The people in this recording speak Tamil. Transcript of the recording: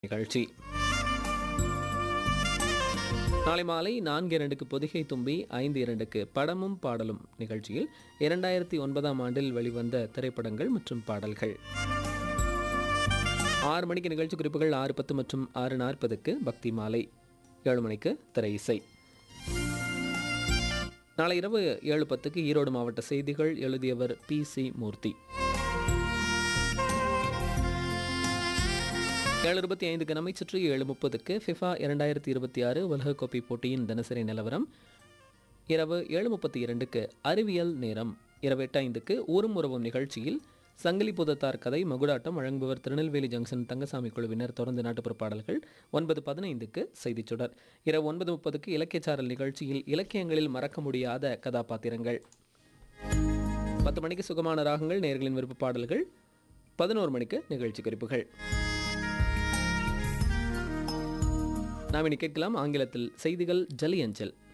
நிகழ்ச்சி நாளை மாலை நான்கு இரண்டுக்கு பொதிகை தும்பி ஐந்து இரண்டுக்கு படமும் பாடலும் நிகழ்ச்சியில் இரண்டாயிரத்தி ஒன்பதாம் ஆண்டில் வெளிவந்த திரைப்படங்கள் மற்றும் பாடல்கள் ஆறு மணிக்கு நிகழ்ச்சி குறிப்புகள் ஆறு பத்து மற்றும் ஆறு நாற்பதுக்கு பக்தி மாலை ஏழு மணிக்கு திரை இசை நாளை இரவு ஏழு பத்துக்கு ஈரோடு மாவட்ட செய்திகள் எழுதியவர் பி சி மூர்த்தி ஏழு இருபத்தி ஐந்துக்கு நம்மை சுற்றி ஏழு முப்பதுக்கு ஃபிஃபா இரண்டாயிரத்தி இருபத்தி ஆறு உலகக்கோப்பை போட்டியின் தினசரி நிலவரம் இரவு ஏழு முப்பத்தி இரண்டுக்கு அறிவியல் நேரம் இரவு எட்டு ஐந்துக்கு ஊரும் உறவும் நிகழ்ச்சியில் சங்கிலி புதத்தார் கதை மகுடாட்டம் வழங்குபவர் திருநெல்வேலி ஜங்ஷன் தங்கசாமி குழுவினர் தொடர்ந்து நாட்டுப்புற பாடல்கள் ஒன்பது பதினைந்துக்கு செய்திச் சுடர் இரவு ஒன்பது முப்பதுக்கு இலக்கியச்சாரல் நிகழ்ச்சியில் இலக்கியங்களில் மறக்க முடியாத கதாபாத்திரங்கள் பத்து மணிக்கு சுகமான ராகங்கள் நேர்களின் விருப்ப பாடல்கள் பதினோரு மணிக்கு நிகழ்ச்சி குறிப்புகள் நாம் இனி கேட்கலாம் ஆங்கிலத்தில் செய்திகள் ஜலி அஞ்சல்